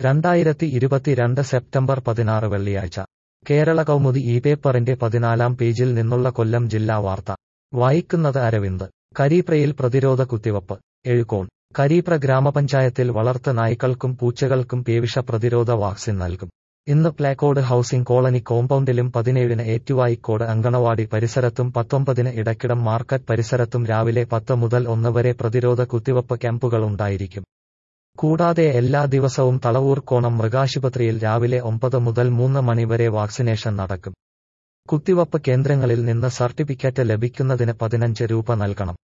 രണ്ടായിരത്തി ഇരുപത്തിരണ്ട് സെപ്റ്റംബർ പതിനാറ് വെള്ളിയാഴ്ച കേരള കൗമുദി ഈ പേപ്പറിന്റെ പതിനാലാം പേജിൽ നിന്നുള്ള കൊല്ലം ജില്ലാ വാർത്ത വായിക്കുന്നത് അരവിന്ദ് കരീപ്രയിൽ പ്രതിരോധ കുത്തിവപ്പ് എഴുകോൺ കരീപ്ര ഗ്രാമപഞ്ചായത്തിൽ വളർത്ത് നായ്ക്കൾക്കും പൂച്ചകൾക്കും പേവിഷ പ്രതിരോധ വാക്സിൻ നൽകും ഇന്ന് പ്ലാക്കോട് ഹൌസിംഗ് കോളനി കോമ്പൗണ്ടിലും പതിനേഴിന് ഏറ്റുവായിക്കോട് അങ്കണവാടി പരിസരത്തും പത്തൊമ്പതിന് ഇടക്കിടം മാർക്കറ്റ് പരിസരത്തും രാവിലെ പത്ത് മുതൽ ഒന്ന് വരെ പ്രതിരോധ കുത്തിവപ്പ് ക്യാമ്പുകൾ ഉണ്ടായിരിക്കും കൂടാതെ എല്ലാ ദിവസവും തളവൂർക്കോണം മൃഗാശുപത്രിയിൽ രാവിലെ ഒമ്പത് മുതൽ മൂന്ന് മണിവരെ വാക്സിനേഷൻ നടക്കും കുത്തിവപ്പ് കേന്ദ്രങ്ങളിൽ നിന്ന് സർട്ടിഫിക്കറ്റ് ലഭിക്കുന്നതിന് പതിനഞ്ച് രൂപ നൽകണം